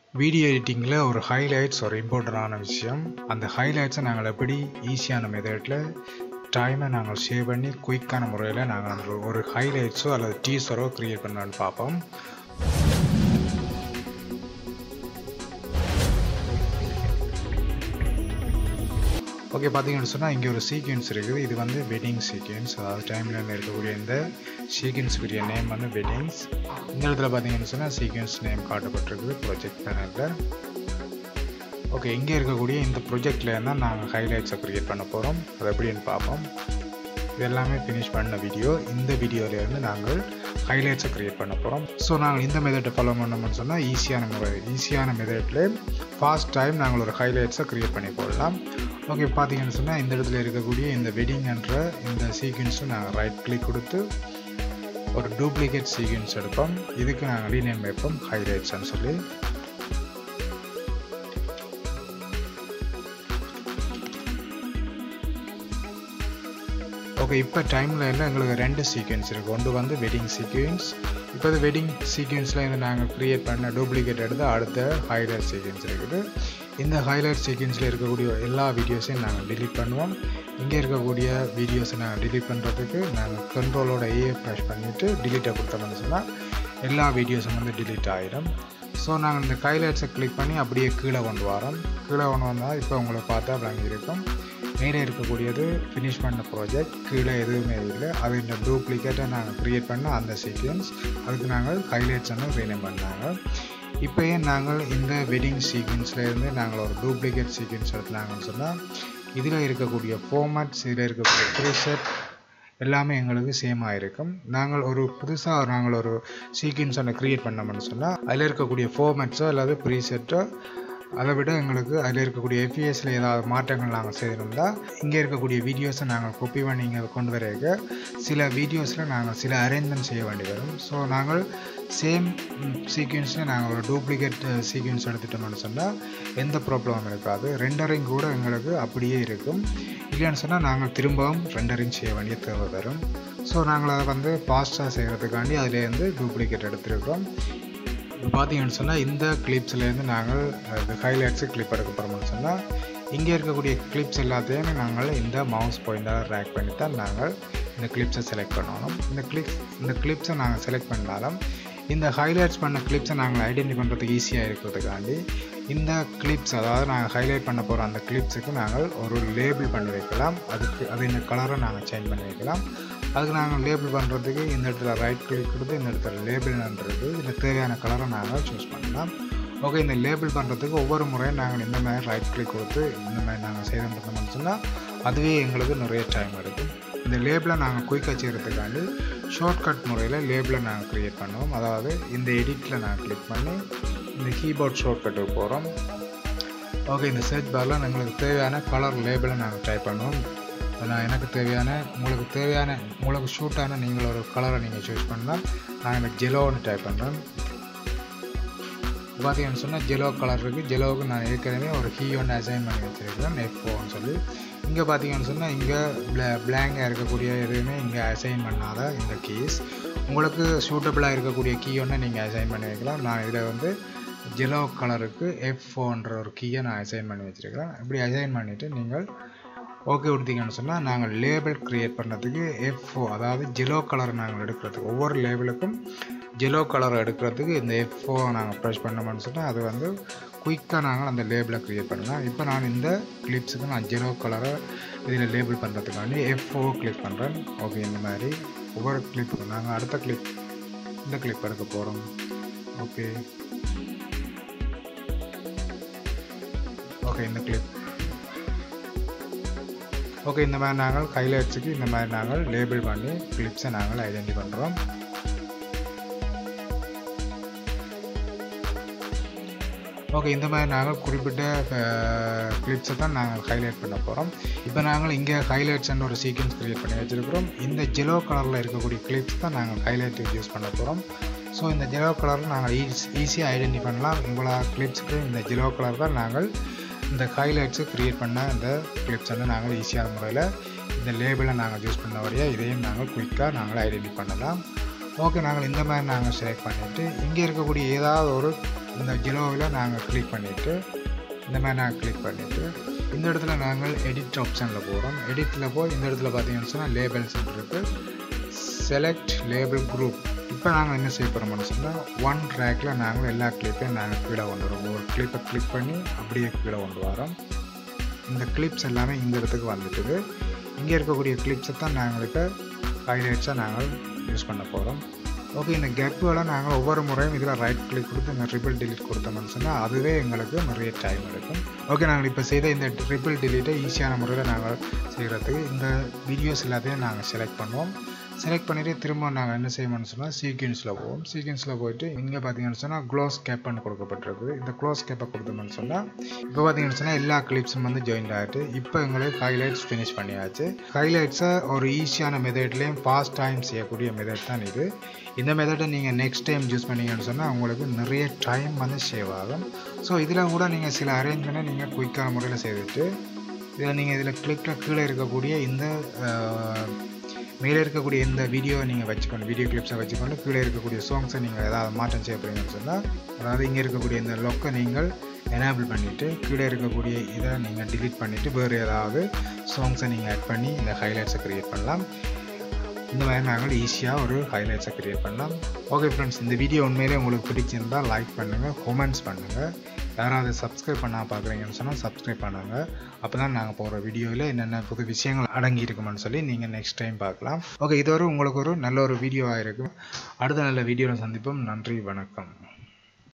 video எடிட்டிங்கில் ஒரு highlights ஒரு இம்பார்ட்டண்டான விஷயம் அந்த ஹைலைட்ஸை நாங்கள் எப்படி ஈஸியான மெத்தடில் டைமை நாங்கள் சேவ் பண்ணி குயிக்கான முறையில் நாங்கள் அந்த ஒரு ஹைலைட்ஸோ அல்லது டீசரோ க்ரியேட் பண்ணலான்னு பார்ப்போம் ஓகே பார்த்தீங்கன்னு சொன்னால் இங்கே ஒரு சீக்வன்ஸ் இருக்குது இது வந்து வெட்டிங் சீக்வன்ஸ் அதாவது டைம்லைனில் இருக்கக்கூடிய இந்த சீக்வன்ஸுக்குரிய நேம் வந்து வெட்டிங்ஸ் இந்த இடத்துல பார்த்தீங்கன்னு சொன்னால் சீக்வன்ஸ் நேம் காட்டப்பட்டிருக்குது ப்ரொஜெக்ட் பேனலில் ஓகே இங்கே இருக்கக்கூடிய இந்த ப்ரொஜெக்டில் தான் நாங்கள் ஹைலைட்ஸை க்ரியேட் பண்ண போகிறோம் அது எப்படின்னு பார்ப்போம் இது எல்லாமே ஃபினிஷ் பண்ண வீடியோ இந்த வீடியோவிலேருந்து நாங்கள் ஹைலைட்ஸை க்ரியேட் பண்ண போகிறோம் ஸோ நாங்கள் இந்த மெத்தட்டை ஃபாலோ பண்ணோம்னு சொன்னால் ஈஸியான முறை ஈஸியான மெத்தடில் ஃபாஸ்ட் டைம் நாங்கள் ஒரு ஹைலைட்ஸை க்ரியேட் பண்ணி போடலாம் ஓகே பார்த்தீங்கன்னு சொன்னால் இந்த இடத்துல இருக்கக்கூடிய இந்த வெட்டிங்ன்ற இந்த சீக்வன்ஸை நாங்கள் ரைட் கிளிக் கொடுத்து ஒரு டூப்ளிகேட் சீக்வன்ஸ் எடுப்போம் இதுக்கு நாங்கள் ரீநேம் வைப்போம் ஹைலைட்ஸ்னு சொல்லி ஓகே இப்போ டைமில் எல்லாம் எங்களுக்கு ரெண்டு சீக்வன்ஸ் இருக்குது ஒன்று வந்து வெட்டிங் சீக்வன்ஸ் இப்போ இது வெட்டிங் சீக்வன்ஸில் இருந்து நாங்கள் க்ரியேட் பண்ண டூப்ளிகேட் எடுத்து அடுத்த ஹைலைட் சீக்வன்ஸ் இருக்குது இந்த ஹைலைட் சீக்வன்ஸில் இருக்கக்கூடிய எல்லா வீடியோஸையும் நாங்கள் டிலீட் பண்ணுவோம் இங்கே இருக்கக்கூடிய வீடியோஸை நாங்கள் டிலீட் பண்ணுறதுக்கு நாங்கள் கண்ட்ரோலோட ஏஏ ப்ரெஷ் பண்ணிவிட்டு டிலீட்டை கொடுத்தோம்னு சொன்னால் எல்லா வீடியோஸும் வந்து டிலீட் ஆகிடும் ஸோ நாங்கள் இந்த ஹைலைட்ஸை கிளிக் பண்ணி அப்படியே கீழே கொண்டு வரோம் கீழே கொண்டு வந்தால் இப்போ உங்களை பார்த்தா அப்படி இருக்கும் மேலே இருக்கக்கூடியது ஃபினிஷ் பண்ண ப்ராஜெக்ட் கீழே எதுவுமே இல்லை அது இந்த டூப்ளிகேட்டை நாங்கள் க்ரியேட் பண்ண அந்த சீக்வன்ஸ் அதுக்கு நாங்கள் ஹைலைட்ஸ் வந்து ரீநேம் பண்ணாங்க இப்போயே நாங்கள் இந்த வெட்டிங் சீக்வன்ஸ்லேருந்து நாங்கள் ஒரு டூப்ளிகேட் சீக்வன்ஸ் எடுத்துனாங்கன்னு சொன்னால் இதில் இருக்கக்கூடிய ஃபார்மேட்ஸ் இதில் இருக்கக்கூடிய ப்ரீசெட் எல்லாமே எங்களுக்கு சேமாக இருக்கும் நாங்கள் ஒரு புதுசாக நாங்கள் ஒரு சீக்வன்ஸ் ஒன்று க்ரியேட் பண்ணோம்னு சொன்னால் அதில் இருக்கக்கூடிய ஃபார்மேட்ஸோ அல்லது ப்ரீசெட்டோ அதை விட எங்களுக்கு அதில் இருக்கக்கூடிய எஃபிஎஸில் ஏதாவது மாற்றங்கள் நாங்கள் செய்திருந்தால் இங்கே இருக்கக்கூடிய வீடியோஸை நாங்கள் கொப்பி பண்ணி இங்கே கொண்டு வரைக்க சில வீடியோஸில் நாங்கள் சில அரேஞ்ச்மெண்ட் செய்ய வேண்டி வரும் ஸோ நாங்கள் சேம் சீக்வன்ஸில் நாங்கள் ஒரு டூப்ளிகேட் சீக்வன்ஸ் எடுத்துட்டோம்னு சொன்னால் எந்த ப்ராப்ளமும் இருக்காது ரெண்டரிங் கூட எங்களுக்கு அப்படியே இருக்கும் இல்லைன்னு சொன்னால் நாங்கள் திரும்பவும் ரெண்டரிங் செய்ய வேண்டிய தேவை வரும் ஸோ நாங்கள் அதை வந்து ஃபாஸ்ட்டாக செய்கிறதுக்காண்டி அதிலேருந்து டூப்ளிகேட் எடுத்துருக்கோம் இப்போ பார்த்தீங்கன்னு சொன்னால் இந்த கிளிப்ஸ்லேருந்து நாங்கள் இந்த ஹைலைட்ஸு கிளிப் எடுக்க போகிறோம்னு சொன்னால் இங்கே இருக்கக்கூடிய கிளிப்ஸ் எல்லாத்தையும் நாங்கள் இந்த மவுஸ் பாயிண்டால் ரேக் பண்ணி தான் நாங்கள் இந்த கிளிப்ஸை செலக்ட் பண்ணணும் இந்த கிளிப்ஸ் இந்த கிளிப்ஸை நாங்கள் செலக்ட் பண்ணாலும் இந்த ஹைலைட்ஸ் பண்ண கிளிப்ஸை நாங்கள் ஐடென்டி பண்ணுறதுக்கு ஈஸியாக இருக்கிறதுக்காண்டி இந்த கிளிப்ஸ் அதாவது நாங்கள் ஹைலைட் பண்ண போகிற அந்த கிளிப்ஸுக்கு நாங்கள் ஒரு லேபிள் பண்ணி வைக்கலாம் அதுக்கு அது இந்த கலரை நாங்கள் சேஞ்ச் பண்ணி வைக்கலாம் அதுக்கு நாங்கள் லேபிள் பண்ணுறதுக்கு இந்த இடத்துல ரைட் கிளிக் கொடுத்து இந்த இடத்துல லேபிள்ன்றது இதில் தேவையான கலரை நாங்கள் சூஸ் பண்ணலாம் ஓகே இந்த லேபிள் பண்ணுறதுக்கு ஒவ்வொரு முறையும் நாங்கள் இந்த மாதிரி ரைட் கிளிக் கொடுத்து இந்த மாதிரி நாங்கள் செய்தோம்னு சொன்னால் அதுவே எங்களுக்கு நிறைய டைம் எடுக்கும் இந்த லேபிளை நாங்கள் குயிக்காக செய்கிறதுக்காண்டி ஷார்ட்கட் முறையில் லேபிளை நாங்கள் க்ரியேட் பண்ணுவோம் அதாவது இந்த எடிட்டில் நாங்கள் கிளிக் பண்ணி இந்த கீபோர்ட் ஷார்ட்கட்டுக்கு போகிறோம் ஓகே இந்த சர்ச் பாரில் எங்களுக்கு தேவையான கலர் லேபிளை நாங்கள் டைப் பண்ணுவோம் நான் எனக்கு தேவையான உங்களுக்கு தேவையான உங்களுக்கு ஷூட்டான நீங்கள் ஒரு கலரை நீங்கள் சூஸ் பண்ணால் நான் இந்த ஜெலோன்னு டைப் பண்ணுறேன் பார்த்தீங்கன்னு சொன்னால் ஜெலோ கலர் இருக்குது ஜெலோவுக்கு நான் ஏற்கனவே ஒரு கீ ஒன்று அசைன் பண்ணி வச்சுருக்கிறேன் எஃப்ஓன்னு சொல்லி இங்கே பார்த்தீங்கன்னு சொன்னால் இங்கே பிளா பிளாங்காக இருக்கக்கூடிய எதுவுமே இங்கே அசைன் பண்ணாத இந்த கீஸ் உங்களுக்கு சூட்டபிளாக இருக்கக்கூடிய கீ ஒன்று நீங்கள் அசைன் பண்ணி வைக்கலாம் நான் இதில் வந்து ஜெலோ கலருக்கு எஃப்ஓன்ற ஒரு கீயை நான் அசைன் பண்ணி வச்சுருக்கிறேன் இப்படி அசைன் பண்ணிவிட்டு நீங்கள் ஓகே கொடுத்தீங்கன்னு சொன்னால் நாங்கள் லேபிள் க்ரியேட் பண்ணுறதுக்கு எஃப்ஓ அதாவது ஜெலோ கலர் நாங்கள் எடுக்கிறதுக்கு ஒவ்வொரு லேபிளுக்கும் ஜெலோ கலர் எடுக்கிறதுக்கு இந்த எஃப்ஓ நாங்கள் ப்ரெஷ் பண்ணோம்னு சொன்னால் அது வந்து குயிக்காக நாங்கள் அந்த லேபிளை க்ரியேட் பண்ணலாம் இப்போ நான் இந்த கிளிப்ஸுக்கு நான் ஜெலோ கலரை இதில் லேபிள் பண்ணுறதுக்காண்டி எஃப்ஓ கிளிக் பண்ணுறேன் ஓகே இந்த மாதிரி ஒவ்வொரு கிளிப்புக்கும் நாங்கள் அடுத்த கிளிப் இந்த கிளிப் எடுக்க போகிறோம் ஓகே ஓகே இந்த கிளிப் ஓகே இந்த மாதிரி நாங்கள் ஹைலைட்ஸுக்கு இந்த மாதிரி நாங்கள் லேபிள் பண்ணி கிளிப்ஸை நாங்கள் ஐடென்டி பண்ணுறோம் ஓகே இந்த மாதிரி நாங்கள் குறிப்பிட்ட கிளிப்ஸை தான் நாங்கள் ஹைலைட் பண்ண போகிறோம் இப்போ நாங்கள் இங்கே ஹைலைட்ஸ்ன்னு ஒரு சீக்வன்ஸ் க்ரியேட் பண்ணி வச்சுருக்கிறோம் இந்த ஜெலோ கலரில் இருக்கக்கூடிய கிளிப்ஸ் தான் நாங்கள் ஹைலைட்டுக்கு யூஸ் பண்ண போகிறோம் ஸோ இந்த ஜெலோ கலரில் நாங்கள் ஈஸி ஈஸியாக ஐடென்டி பண்ணலாம் இவ்வளோ கிளிப்ஸுக்கு இந்த ஜெலோ கலர் தான் நாங்கள் இந்த ஹைலைட்ஸு க்ரியேட் பண்ண இந்த கிளிப்ஸ் வந்து நாங்கள் ஈஸியான முறையில் இந்த லேபிளை நாங்கள் யூஸ் பண்ண வழியாக இதையும் நாங்கள் குயிக்காக நாங்கள் ஐடென்டி பண்ணலாம் ஓகே நாங்கள் இந்த மாதிரி நாங்கள் செலக்ட் பண்ணிவிட்டு இங்கே இருக்கக்கூடிய ஏதாவது ஒரு இந்த ஜிலோவில் நாங்கள் கிளிக் பண்ணிவிட்டு இந்த மாதிரி நாங்கள் கிளிக் பண்ணிவிட்டு இந்த இடத்துல நாங்கள் எடிட் ஆப்ஷனில் போகிறோம் எடிட்டில் போய் இந்த இடத்துல பார்த்தீங்கன்னு சொன்னால் லேபிள்ஸ் இருக்குது செலக்ட் லேபிள் குரூப் இப்போ நாங்கள் என்ன செய்ய போகிறோம்னு சொன்னால் ஒன் ட்ராக்கில் நாங்கள் எல்லா கிளிப்பையும் நாங்கள் கீழே கொண்டு வரோம் ஒரு கிளிப்பை கிளிக் பண்ணி அப்படியே கீழே கொண்டு வரோம் இந்த கிளிப்ஸ் எல்லாமே இந்த இடத்துக்கு வந்துட்டுது இங்கே இருக்கக்கூடிய கிளிப்ஸை தான் நாங்கள் இப்போ ஹைலைட்ஸாக நாங்கள் யூஸ் பண்ண போகிறோம் ஓகே இந்த கேப்புகளை நாங்கள் ஒவ்வொரு முறையும் இதில் ரைட் கிளிக் கொடுத்து இந்த ட்ரிபிள் டிலீட் கொடுத்தோம்னு சொன்னால் அதுவே எங்களுக்கு நிறைய டைம் எடுக்கும் ஓகே நாங்கள் இப்போ செய்த இந்த ட்ரிபிள் டிலீட்டை ஈஸியான முறையில் நாங்கள் செய்கிறதுக்கு இந்த வீடியோஸ் எல்லாத்தையும் நாங்கள் செலக்ட் பண்ணுவோம் செலக்ட் பண்ணிவிட்டு திரும்ப நாங்கள் என்ன செய்யணும்னு சொன்னால் சீக்வன்ஸில் போவோம் சீக்வன்ஸில் போயிட்டு இங்கே பார்த்தீங்கன்னு சொன்னால் க்ளோஸ் கேப்னு கொடுக்கப்பட்டிருக்குது இந்த க்ளோஸ் கேப்பை கொடுத்தோம்னு சொன்னால் இப்போ பார்த்தீங்கன்னு சொன்னால் எல்லா கிளிப்ஸும் வந்து ஜாயின் ஆகிட்டு இப்போ எங்களுக்கு ஹைலைட்ஸ் ஃபினிஷ் பண்ணியாச்சு ஹைலைட்ஸை ஒரு ஈஸியான மெத்தட்லேயும் ஃபாஸ்ட் டைம் செய்யக்கூடிய மெத்தட் தான் இது இந்த மெத்தடை நீங்கள் நெக்ஸ்ட் டைம் யூஸ் பண்ணீங்கன்னு சொன்னால் உங்களுக்கு நிறைய டைம் வந்து சேவ் ஆகும் ஸோ இதில் கூட நீங்கள் சில அரேஞ்ச்மெண்ட்டை நீங்கள் குயிக்கான முறையில் செய்துட்டு இதில் நீங்கள் இதில் கிளிக்கில் கீழே இருக்கக்கூடிய இந்த மேலே இருக்கக்கூடிய இந்த வீடியோ நீங்கள் வச்சுக்கணும் வீடியோ கிளிப்ஸை வச்சுக்கொண்டு கீழே இருக்கக்கூடிய சாங்ஸை நீங்கள் ஏதாவது மாற்றம் செய்ய போகிறீங்கன்னு சொன்னால் அதாவது இங்கே இருக்கக்கூடிய இந்த லொக்கை நீங்கள் எனேபிள் பண்ணிவிட்டு கீழே இருக்கக்கூடிய இதை நீங்கள் டிலீட் பண்ணிவிட்டு வேறு ஏதாவது சாங்ஸை நீங்கள் ஆட் பண்ணி இந்த ஹைலைட்ஸை க்ரியேட் பண்ணலாம் இந்த மாதிரி நாங்கள் ஈஸியாக ஒரு ஹைலைட்ஸை க்ரியேட் பண்ணலாம் ஓகே ஃப்ரெண்ட்ஸ் இந்த வீடியோ உண்மையிலே உங்களுக்கு பிடிச்சிருந்தால் லைக் பண்ணுங்கள் கமெண்ட்ஸ் பண்ணுங்கள் யாராவது சப்ஸ்கிரைப் பண்ணால் பார்க்குறீங்கன்னு சொன்னால் சப்ஸ்கிரைப் பண்ணுங்கள் அப்போ தான் நாங்கள் போகிற வீடியோவில் என்னென்ன புது விஷயங்கள் அடங்கி இருக்குமென்னு சொல்லி நீங்கள் நெக்ஸ்ட் டைம் பார்க்கலாம் ஓகே இது ஒரு உங்களுக்கு ஒரு நல்ல ஒரு வீடியோவாக இருக்கும் அடுத்த நல்ல வீடியோவில் சந்திப்போம் நன்றி வணக்கம்